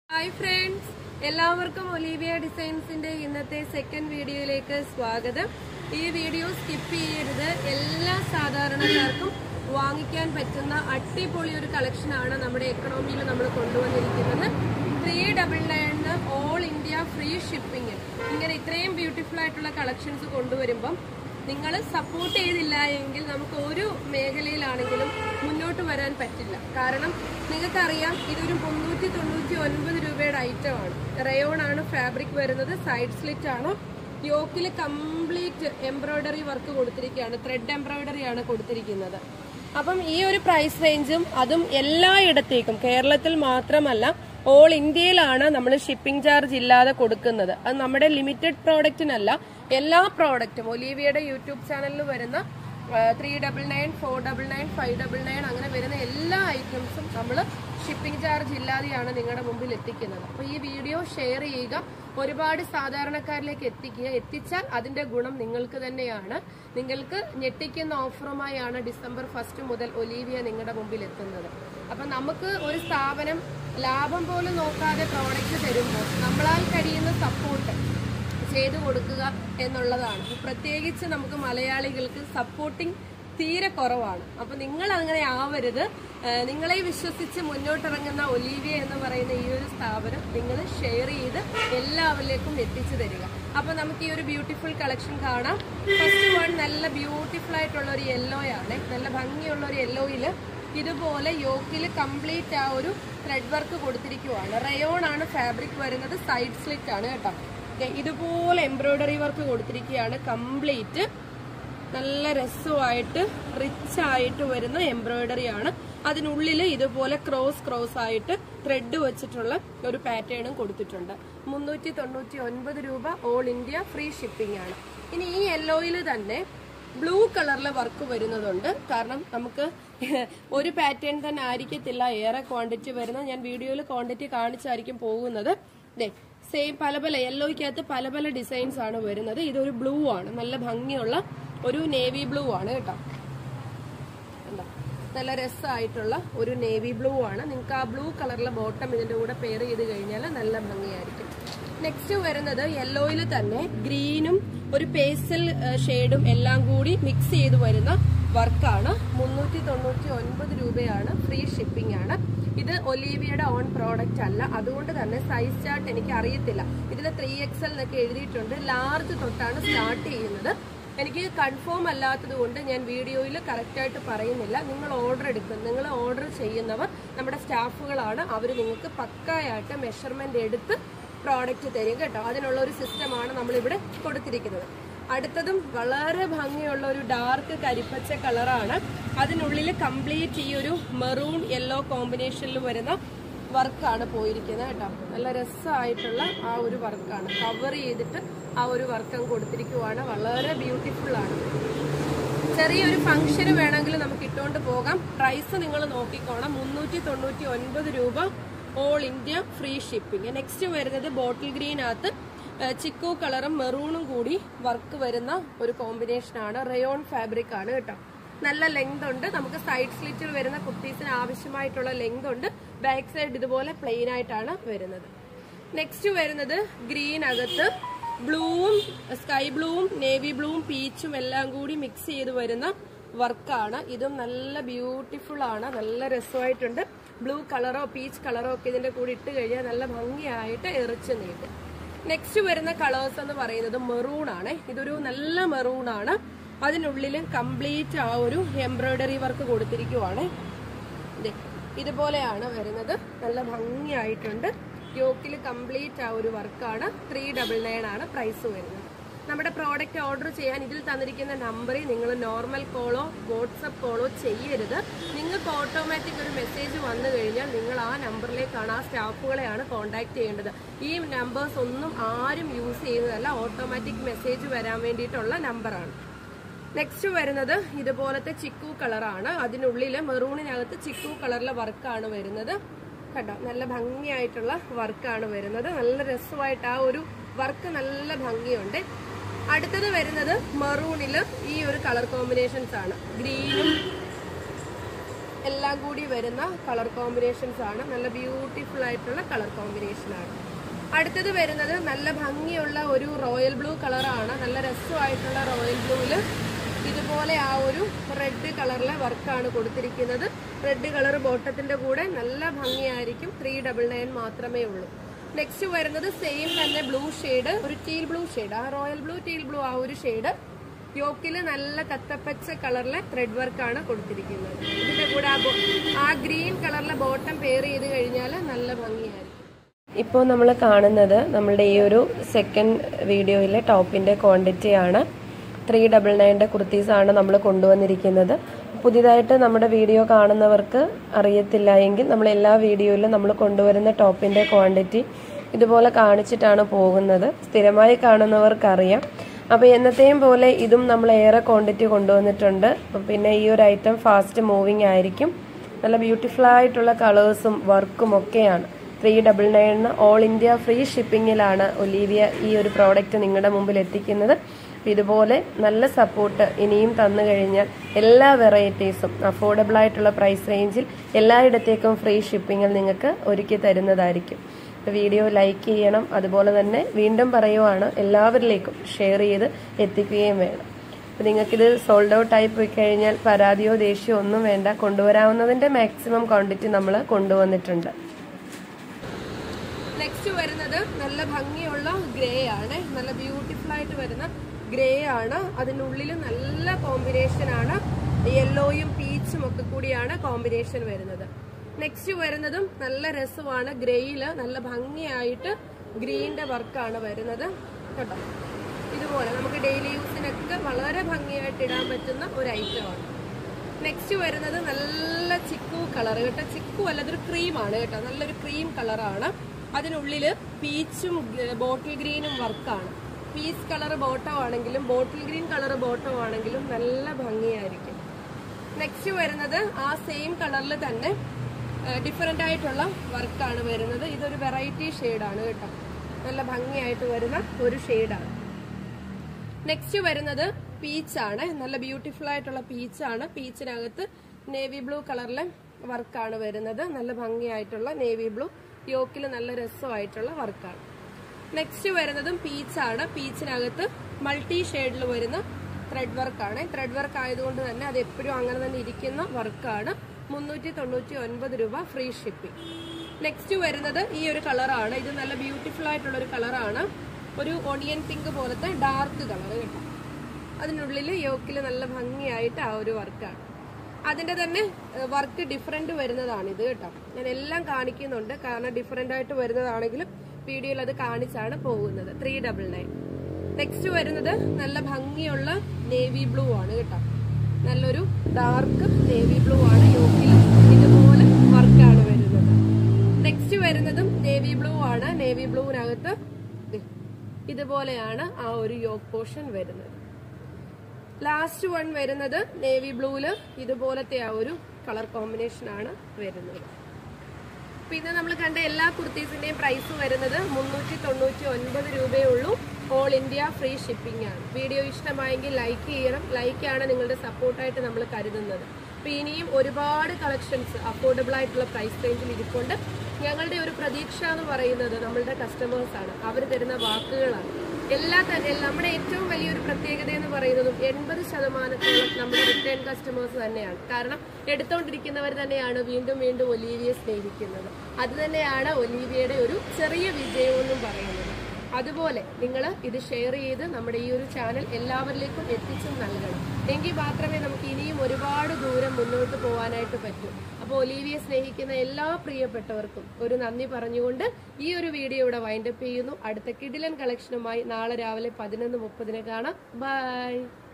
Hi friends എല്ലാവർക്കും Olivia ഡിസൈൻസിന്റെ ഇന്നത്തെ സെക്കൻഡ് വീഡിയോയിലേക്ക് സ്വാഗതം ഈ വീഡിയോ സ്കിപ്പ് ചെയ്യരുത് എല്ലാ സാധാരണക്കാർക്കും വാങ്ങിക്കാൻ പറ്റുന്ന അടിപൊളി ഒരു കളക്ഷനാണ് നമ്മുടെ എക്കണോമിയിൽ നമ്മൾ കൊണ്ടുവന്നിരിക്കുന്നത് three double nine all India free shipping ഇങ്ങനെ ഇത്രയും ബ്യൂട്ടിഫുൾ ആയിട്ടുള്ള കളക്ഷൻസ് കൊണ്ടുവരുമ്പം നിങ്ങൾ സപ്പോർട്ട് ചെയ്തില്ല എങ്കിൽ നമുക്ക് ഒരു മേഖലയിലാണെങ്കിലും മുന്നോട്ട് വരാൻ പറ്റില്ല കാരണം നിങ്ങൾക്കറിയാം ഇതൊരു മുന്നൂറ്റി തൊണ്ണൂറ്റി ഒൻപത് രൂപയുടെ ഐറ്റം ആണ് റയോൺ ആണ് ഫാബ്രിക് വരുന്നത് സൈഡ് സ്ലിറ്റ് ആണ് യോക്കിൽ കംപ്ലീറ്റ് എംബ്രോയിഡറി വർക്ക് കൊടുത്തിരിക്കുകയാണ് ത്രെഡ് എംബ്രോയിഡറി ആണ് കൊടുത്തിരിക്കുന്നത് അപ്പം ഈ ഒരു പ്രൈസ് റേഞ്ചും അതും എല്ലായിടത്തേക്കും കേരളത്തിൽ മാത്രമല്ല ഓൾ ഇന്ത്യയിലാണ് നമ്മൾ ഷിപ്പിംഗ് ചാർജ് ഇല്ലാതെ കൊടുക്കുന്നത് അത് നമ്മുടെ ലിമിറ്റഡ് പ്രോഡക്റ്റിനല്ല എല്ലാ പ്രോഡക്റ്റും ഒലീവിയയുടെ യൂട്യൂബ് ചാനലിൽ വരുന്ന three double nine four double nine five double nine അങ്ങനെ വരുന്ന എല്ലാ ഐറ്റംസും നമ്മൾ ഷിപ്പിംഗ് ചാർജ് ഇല്ലാതെയാണ് നിങ്ങളുടെ മുമ്പിൽ എത്തിക്കുന്നത് അപ്പോൾ ഈ വീഡിയോ ഷെയർ ചെയ്യുക ഒരുപാട് സാധാരണക്കാരിലേക്ക് എത്തിക്കുക എത്തിച്ചാൽ അതിന്റെ ഗുണം നിങ്ങൾക്ക് തന്നെയാണ് നിങ്ങൾക്ക് ഞെട്ടിക്കുന്ന ഓഫറുമായാണ് ഡിസംബർ ഫസ്റ്റ് മുതൽ ഒലീവിയ നിങ്ങളുടെ മുമ്പിൽ എത്തുന്നത് അപ്പൊ നമുക്ക് ഒരു സ്ഥാപനം ലാഭം പോലും നോക്കാതെ പ്രോഡക്റ്റ് തരുമ്പോൾ നമ്മളാൽ കഴിയുന്ന സപ്പോർട്ട് ചെയ്തു കൊടുക്കുക എന്നുള്ളതാണ് പ്രത്യേകിച്ച് നമുക്ക് മലയാളികൾക്ക് സപ്പോർട്ടിങ് തീരെ കുറവാണ് അപ്പൊ നിങ്ങൾ അങ്ങനെ ആവരുത് ഏഹ് നിങ്ങളെ വിശ്വസിച്ച് മുന്നോട്ടിറങ്ങുന്ന ഒലീവിയ എന്ന് പറയുന്ന ഈ ഒരു സ്ഥാപനം നിങ്ങൾ ഷെയർ ചെയ്ത് എല്ലാവരിലേക്കും എത്തിച്ചു തരിക അപ്പൊ നമുക്ക് ഈ ഒരു ബ്യൂട്ടിഫുൾ കളക്ഷൻ കാണാം ഫസ്റ്റ് വൺ നല്ല ബ്യൂട്ടിഫുൾ ആയിട്ടുള്ള ഒരു യെല്ലോ ആണ് നല്ല ഭംഗിയുള്ള ഒരു യെല്ലോയില് ഇതുപോലെ യോക്കിൽ കംപ്ലീറ്റ് ആ ഒരു ത്രെഡ് വർക്ക് കൊടുത്തിരിക്കുവാണ് റയോൺ ആണ് ഫാബ്രിക് വരുന്നത് സൈഡ് സ്ലിറ്റ് ആണ് കേട്ടോ ദേ ഇതുപോലെ എംബ്രോയിഡറി വർക്ക് കൊടുത്തിരിക്കുകയാണ് കംപ്ലീറ്റ് നല്ല രസമായിട്ട് റിച്ച് ആയിട്ട് വരുന്ന എംബ്രോയിഡറി ആണ് അതിനുള്ളിൽ ഇതുപോലെ ക്രോസ് ക്രോസ് ആയിട്ട് ത്രെഡ് വെച്ചിട്ടുള്ള ഒരു പാറ്റേണും കൊടുത്തിട്ടുണ്ട് മുന്നൂറ്റി തൊണ്ണൂറ്റി ഒൻപത് രൂപ ഓൾ ഇന്ത്യ ഫ്രീ ഷിപ്പിംഗ് ആണ് ഇനി ഈ യെല്ലോയിൽ തന്നെ ബ്ലൂ കളറിലെ വർക്ക് വരുന്നതുണ്ട് കാരണം നമുക്ക് ഒരു പാറ്റേൺ തന്നെ ആയിരിക്കത്തില്ല ഏറെ ക്വാണ്ടിറ്റി വരുന്നത് ഞാൻ വീഡിയോയിൽ ക്വാണ്ടിറ്റി കാണിച്ചായിരിക്കും പോകുന്നത് ദേ സെയിം പല പല യെല്ലോയ്ക്കകത്ത് പല പല ഡിസൈൻസ് ആണ് വരുന്നത് ഇതൊരു ബ്ലൂ ആണ് നല്ല ഭംഗിയുള്ള ഒരു നേവി ബ്ലൂ ആണ് കേട്ടോ കണ്ടോ? നല്ല രസമായിട്ടുള്ള ഒരു നേവി ബ്ലൂ ആണ് നിങ്ങൾക്ക് ആ ബ്ലൂ കളറിലെ ബോട്ടം ഇതിന്റെ കൂടെ പെയർ ചെയ്ത് കഴിഞ്ഞാൽ നല്ല ഭംഗിയായിരിക്കും നെക്സ്റ്റ് വരുന്നത് യെല്ലോയിൽ തന്നെ ഗ്രീനും ഒരു പേസ്റ്റൽ ഷെയ്ഡും എല്ലാം കൂടി മിക്സ് ചെയ്ത് വരുന്ന വർക്കാണ് മുന്നൂറ്റി തൊണ്ണൂറ്റി ഒൻപത് രൂപയാണ് ഫ്രീ ഷിപ്പിംഗ് ആണ് ഇത് ഒലീവിയയുടെ ഓൺ പ്രോഡക്റ്റ് അല്ല അതുകൊണ്ട് തന്നെ സൈസ് ചാർട്ട് എനിക്ക് അറിയത്തില്ല ഇതിൽ ത്രീ എക്സൽ എന്നൊക്കെ എഴുതിയിട്ടുണ്ട് ലാർജ് തൊട്ടാണ് സ്റ്റാർട്ട് ചെയ്യുന്നത് എനിക്ക് കൺഫേം അല്ലാത്തത് കൊണ്ട് ഞാൻ വീഡിയോയിൽ കറക്റ്റായിട്ട് പറയുന്നില്ല നിങ്ങൾ ഓർഡർ എടുക്കും നിങ്ങൾ ഓർഡർ ചെയ്യുന്നവർ നമ്മുടെ സ്റ്റാഫുകളാണ് അവർ നിങ്ങൾക്ക് പക്കായായിട്ട് മെഷർമെന്റ് എടുത്ത് പ്രോഡക്റ്റ് തരും കേട്ടോ അതിനുള്ള ഒരു സിസ്റ്റമാണ് നമ്മളിവിടെ കൊടുത്തിരിക്കുന്നത് അടുത്തതും വളരെ ഭംഗിയുള്ള ഒരു ഡാർക്ക് കരിപ്പച്ച കളറാണ് അതിനുള്ളിൽ കംപ്ലീറ്റ് ഈ ഒരു മെറൂൺ യെല്ലോ കോമ്പിനേഷനിൽ വരുന്ന വർക്കാണ് പോയിരിക്കുന്നത് കേട്ടോ നല്ല രസമായിട്ടുള്ള ആ ഒരു വർക്കാണ് കവർ ചെയ്തിട്ട് ആ ഒരു വർക്കം കൊടുത്തിരിക്കുവാണ് വളരെ ബ്യൂട്ടിഫുൾ ആണ് ചെറിയൊരു ഫംഗ്ഷന് വേണമെങ്കിൽ നമുക്ക് ഇട്ടുകൊണ്ട് പോകാം പ്രൈസ് നിങ്ങൾ നോക്കിക്കോണം മുന്നൂറ്റി തൊണ്ണൂറ്റി ഒൻപത് രൂപ all India free shipping next വരുന്നത് ബോട്ടിൽ ഗ്രീനകത്ത് ചിക്കു കളറും മെറൂണും കൂടി വർക്ക് വരുന്ന ഒരു കോമ്പിനേഷൻ ആണ് റയോൺ ഫാബ്രിക് ആണ് കേട്ടോ നല്ല ലെങ്ത് ഉണ്ട് നമുക്ക് സൈഡ് സ്ലിറ്റിൽ വരുന്ന കുർത്തീസിന് ആവശ്യമായിട്ടുള്ള ലെങ്ത് ഉണ്ട് ബാക്ക് സൈഡ് ഇതുപോലെ പ്ലെയിൻ ആയിട്ടാണ് വരുന്നത് നെക്സ്റ്റ് വരുന്നത് ഗ്രീൻ അകത്ത് ബ്ലൂവും സ്കൈ ബ്ലൂവും നേവി ബ്ലൂവും പീച്ചും എല്ലാം കൂടി മിക്സ് ചെയ്ത് വരുന്ന വർക്കാണ് ഇതും നല്ല ബ്യൂട്ടിഫുൾ ആണ് നല്ല രസമായിട്ടുണ്ട് ബ്ലൂ കളറോ പീച്ച് കളറോ ഒക്കെ ഇതിന്റെ കൂടെ ഇട്ട് കഴിഞ്ഞാൽ നല്ല ഭംഗിയായിട്ട് എറിച്ച് നീട്ടും നെക്സ്റ്റ് വരുന്ന കളേഴ്സ് എന്ന് പറയുന്നത് മെറൂൺ ആണ് ഇതൊരു നല്ല മെറൂൺ ആണ് അതിനുള്ളിലും കംപ്ലീറ്റ് ആ ഒരു എംബ്രോയിഡറി വർക്ക് കൊടുത്തിരിക്കുവാണ് ദേ, ഇതുപോലെയാണ് വരുന്നത് നല്ല ഭംഗിയായിട്ടുണ്ട് യോക്കിൽ കംപ്ലീറ്റ് ആ ഒരു വർക്കാണ് ത്രീ ഡബിൾ നയൻ ആണ് പ്രൈസ് വരുന്നത് നമ്മുടെ പ്രോഡക്റ്റ് ഓർഡർ ചെയ്യാൻ ഇതിൽ തന്നിരിക്കുന്ന നമ്പറിൽ നിങ്ങൾ നോർമൽ കോളോ വാട്സപ്പ് കോളോ ചെയ്യരുത് നിങ്ങൾക്ക് ഓട്ടോമാറ്റിക് ഒരു മെസ്സേജ് വന്നു കഴിഞ്ഞാൽ നിങ്ങൾ ആ നമ്പറിലേക്കാണ് ആ സ്റ്റാഫുകളെയാണ് കോൺടാക്ട് ചെയ്യേണ്ടത് ഈ നമ്പേഴ്സ് ഒന്നും ആരും യൂസ് ചെയ്യുന്നതല്ല ഓട്ടോമാറ്റിക് മെസ്സേജ് വരാൻ വേണ്ടിയിട്ടുള്ള നമ്പറാണ് നെക്സ്റ്റ് വരുന്നത് ഇതുപോലത്തെ ചിക്കു കളറാണ് അതിനുള്ളിൽ മെറൂണിനകത്ത് ചിക്കു കളറിലെ വർക്കാണ് വരുന്നത് കണ്ടോ നല്ല ഭംഗിയായിട്ടുള്ള വർക്കാണ് വരുന്നത് നല്ല രസമായിട്ട് ആ ഒരു വർക്ക് നല്ല ഭംഗിയുണ്ട് അടുത്തത് വരുന്നത് മെറൂണില് ഈ ഒരു കളർ കോമ്പിനേഷൻസ് ആണ് ഗ്രീനും എല്ലാം കൂടി വരുന്ന കളർ കോമ്പിനേഷൻസ് ആണ് നല്ല ബ്യൂട്ടിഫുൾ ആയിട്ടുള്ള കളർ കോമ്പിനേഷൻ ആണ് അടുത്തത് വരുന്നത് നല്ല ഭംഗിയുള്ള ഒരു റോയൽ ബ്ലൂ കളറാണ് നല്ല രസമായിട്ടുള്ള റോയൽ ബ്ലൂവില് ഇതുപോലെ ആ ഒരു റെഡ് കളറിലെ വർക്കാണ് കൊടുത്തിരിക്കുന്നത് റെഡ് കളർ ബോട്ടത്തിന്റെ കൂടെ നല്ല ഭംഗിയായിരിക്കും ത്രീ ഡബിൾ നയൻ മാത്രമേ ഉള്ളൂ നെക്സ്റ്റ് വരുന്നത് സെയിം തന്നെ ബ്ലൂ ഷെയ്ഡ് ഒരു ടീൽ ബ്ലൂ ഷെയ്ഡ് ആ റോയൽ ബ്ലൂ ടീൽ ബ്ലൂ ആ ഒരു ഷെയ്ഡ് യോക്കില് നല്ല കത്തപ്പച്ച കളറിലെ ത്രെഡ് വർക്കാണ് കൊടുത്തിരിക്കുന്നത് ഇതിന്റെ കൂടെ ആ ബോ- ആ ഗ്രീൻ കളറിലെ ബോട്ടം പെയർ ചെയ്ത് കഴിഞ്ഞാൽ നല്ല ഭംഗിയായിരിക്കും ഇപ്പോൾ നമ്മൾ കാണുന്നത് നമ്മളുടെ ഈ ഒരു സെക്കൻഡ് വീഡിയോയിലെ ടോപ്പിന്റെ ക്വാണ്ടിറ്റി ആണ് ത്രീ ഡബിൾ നയൻ്റെ കുർത്തീസാണ് നമ്മൾ കൊണ്ടുവന്നിരിക്കുന്നത് പുതിയതായിട്ട് നമ്മുടെ വീഡിയോ കാണുന്നവർക്ക് അറിയത്തില്ല എങ്കിൽ നമ്മൾ എല്ലാ വീഡിയോയിലും നമ്മൾ കൊണ്ടുവരുന്ന ടോപ്പിന്റെ ക്വാണ്ടിറ്റി ഇതുപോലെ കാണിച്ചിട്ടാണ് പോകുന്നത് സ്ഥിരമായി കാണുന്നവർക്കറിയാം അപ്പോൾ എന്നത്തെയും പോലെ ഇതും നമ്മൾ ഏറെ ക്വാണ്ടിറ്റി കൊണ്ടുവന്നിട്ടുണ്ട് അപ്പോൾ പിന്നെ ഈ ഒരു ഐറ്റം ഫാസ്റ്റ് മൂവിങ് ആയിരിക്കും നല്ല ബ്യൂട്ടിഫുൾ ആയിട്ടുള്ള കളേഴ്സും വർക്കും ഒക്കെയാണ് three double nine all India free ഷിപ്പിങ്ങിലാണ് ഒലീവിയ ഈ ഒരു പ്രോഡക്റ്റ് നിങ്ങളുടെ മുമ്പിൽ എത്തിക്കുന്നത് അപ്പൊ ഇതുപോലെ നല്ല സപ്പോർട്ട് ഇനിയും തന്നു കഴിഞ്ഞാൽ എല്ലാ വെറൈറ്റീസും അഫോർഡബിൾ ആയിട്ടുള്ള പ്രൈസ് റേഞ്ചിൽ എല്ലായിടത്തേക്കും ഫ്രീ ഷിപ്പിങ്ങിൽ നിങ്ങൾക്ക് ഒരുക്കി തരുന്നതായിരിക്കും വീഡിയോ ലൈക്ക് ചെയ്യണം അതുപോലെ തന്നെ വീണ്ടും പറയുവാണ് എല്ലാവരിലേക്കും ഷെയർ ചെയ്ത് എത്തിക്കുകയും വേണം അപ്പോൾ നിങ്ങൾക്കിത് സോൾഡ് ഔട്ട് ആയി പോയി കഴിഞ്ഞാൽ പരാതിയോ ദേഷ്യമോ ഒന്നും വേണ്ട കൊണ്ടുവരാവുന്നതിന്റെ മാക്സിമം ക്വാണ്ടിറ്റി നമ്മൾ കൊണ്ടുവന്നിട്ടുണ്ട് നെക്സ്റ്റ് വരുന്നത് നല്ല ഭംഗിയുള്ള ഗ്രേ ആണ് നല്ല ബ്യൂട്ടിഫുൾ ആയിട്ട് വരുന്ന ഗ്രേ ആണ് അതിനുള്ളിൽ നല്ല കോമ്പിനേഷൻ ആണ് യെല്ലോയും പീച്ചും ഒക്കെ കൂടിയാണ് കോമ്പിനേഷൻ വരുന്നത് നെക്സ്റ്റ് വരുന്നതും നല്ല രസമാണ് ഗ്രേയില് നല്ല ഭംഗിയായിട്ട് ഗ്രീന്റെ വർക്കാണ് വരുന്നത് കേട്ടോ ഇതുപോലെ നമുക്ക് ഡെയിലി യൂസിനൊക്കെ വളരെ ഭംഗിയായിട്ട് ഇടാൻ പറ്റുന്ന ഒരു ഐറ്റമാണ് നെക്സ്റ്റ് വരുന്നത് നല്ല ചിക്കു കളർ കേട്ടോ ചിക്കു അല്ല അതൊരു ക്രീമാണ് കേട്ടോ നല്ലൊരു ക്രീം കളറാണ് അതിനുള്ളില് പീച്ചും ബോട്ടിൽ ഗ്രീനും വർക്കാണ് പീച്ച് കളർ ബോട്ടോ ആണെങ്കിലും ബോട്ടിൽ ഗ്രീൻ കളർ ബോട്ടോ ആണെങ്കിലും നല്ല ഭംഗിയായിരിക്കും നെക്സ്റ്റ് വരുന്നത് ആ സെയിം കളറിൽ തന്നെ ഡിഫറെന്റ് ആയിട്ടുള്ള വർക്കാണ് വരുന്നത് ഇതൊരു വെറൈറ്റി ഷെയ്ഡാണ് കേട്ടോ നല്ല ഭംഗിയായിട്ട് വരുന്ന ഒരു ഷെയ്ഡാണ് നെക്സ്റ്റ് വരുന്നത് പീച്ചാണ് നല്ല ബ്യൂട്ടിഫുൾ ആയിട്ടുള്ള പീച്ചാണ് പീച്ചിനകത്ത് നേവി ബ്ലൂ കളറിലെ വർക്കാണ് വരുന്നത് നല്ല ഭംഗിയായിട്ടുള്ള നേവി ബ്ലൂ യോക്കിൽ നല്ല രസമായിട്ടുള്ള വർക്കാണ് നെക്സ്റ്റ് വരുന്നതും പീച്ചാണ് പീച്ചിനകത്ത് മൾട്ടി ഷെയ്ഡിൽ വരുന്ന ത്രെഡ് വർക്കാണ് ത്രെഡ് വർക്ക് ആയതുകൊണ്ട് തന്നെ അത് എപ്പോഴും അങ്ങനെ തന്നെ ഇരിക്കുന്ന വർക്കാണ് മുന്നൂറ്റി തൊണ്ണൂറ്റി ഒൻപത് രൂപ ഫ്രീ ഷിപ്പിംഗ് നെക്സ്റ്റ് വരുന്നത് ഈ ഒരു കളറാണ് ഇത് നല്ല ബ്യൂട്ടിഫുൾ ആയിട്ടുള്ള ഒരു കളറാണ് ഒരു ഓണിയൻ പിങ്ക് പോലത്തെ ഡാർക്ക് കളർ കേട്ടോ അതിനുള്ളിൽ യോക്കിൽ നല്ല ഭംഗിയായിട്ട് ആ ഒരു വർക്കാണ് അതിന്റെ തന്നെ വർക്ക് ഡിഫറെന്റ് വരുന്നതാണ് ഇത് കേട്ടോ ഞാൻ എല്ലാം കാണിക്കുന്നുണ്ട് കാരണം ഡിഫറെന്റ് ആയിട്ട് വരുന്നതാണെങ്കിലും വീഡിയോയിൽ അത് കാണിച്ചാണ് പോകുന്നത് ത്രീ ഡബിൾ നയൻ നെക്സ്റ്റ് വരുന്നത് നല്ല ഭംഗിയുള്ള നേവി ബ്ലൂ ആണ് കേട്ടോ നല്ലൊരു ഡാർക്ക് നേവി ബ്ലൂ ആണ് യോക്കിൽ ഇതുപോലെ വർക്കാണ് വരുന്നത് നെക്സ്റ്റ് വരുന്നതും നേവി ബ്ലൂ ആണ് നേവി ബ്ലൂവിനകത്ത് ദേ ഇതുപോലെയാണ് ആ ഒരു യോക്ക് പോർഷൻ വരുന്നത് ലാസ്റ്റ് വൺ വരുന്നത് നേവി ബ്ലൂവില് ഇതുപോലത്തെ ആ ഒരു കളർ കോമ്പിനേഷൻ ആണ് വരുന്നത് പിന്നെ നമ്മൾ കണ്ട എല്ലാ കുർത്തീസിന്റെയും പ്രൈസ് വരുന്നത് മുന്നൂറ്റി തൊണ്ണൂറ്റി ഒൻപത് രൂപയേ ഉള്ളൂ ഓൾ ഇന്ത്യ ഫ്രീ ഷിപ്പിംഗ് ആണ് വീഡിയോ ഇഷ്ടമായെങ്കിൽ ലൈക്ക് ചെയ്യണം ലൈക്കാണ് നിങ്ങളുടെ സപ്പോർട്ടായിട്ട് നമ്മൾ കരുതുന്നത് അപ്പൊ ഇനിയും ഒരുപാട് കളക്ഷൻസ് അഫോർഡബിൾ ആയിട്ടുള്ള പ്രൈസ് റേഞ്ചിൽ ഇരിക്കൊണ്ട് ഞങ്ങളുടെ ഒരു പ്രതീക്ഷ എന്ന് പറയുന്നത് നമ്മളുടെ കസ്റ്റമേഴ്സ് ആണ് അവർ തരുന്ന വാക്കുകളാണ് എല്ലാ തന്നെ നമ്മുടെ ഏറ്റവും വലിയൊരു പ്രത്യേകത എന്ന് പറയുന്നതും എൺപത് ശതമാനത്തോളം നമ്മുടെ റിട്ടേൺ കസ്റ്റമേഴ്സ് തന്നെയാണ് കാരണം എടുത്തോണ്ടിരിക്കുന്നവർ തന്നെയാണ് വീണ്ടും വീണ്ടും ഒലീവിയെ സ്നേഹിക്കുന്നത് അത് തന്നെയാണ് ഒലീവിയയുടെ ഒരു ചെറിയ വിജയം എന്നും പറയുന്നത് അതുപോലെ നിങ്ങൾ ഇത് ഷെയർ ചെയ്ത് നമ്മുടെ ഈ ഒരു ചാനൽ എല്ലാവരിലേക്കും എത്തിച്ചും നൽകണം എങ്കിൽ മാത്രമേ നമുക്ക് ഇനിയും ഒരുപാട് ദൂരം മുന്നോട്ട് പോകാനായിട്ട് പറ്റൂ അപ്പോൾ ഒലീവിയെ സ്നേഹിക്കുന്ന എല്ലാ പ്രിയപ്പെട്ടവർക്കും ഒരു നന്ദി പറഞ്ഞുകൊണ്ട് ഈ ഒരു വീഡിയോ ഇവിടെ വൈൻഡപ്പ് ചെയ്യുന്നു അടുത്ത കിഡിലൻ കളക്ഷനുമായി നാളെ രാവിലെ പതിനൊന്ന് മുപ്പതിന് കാണാം ബൈ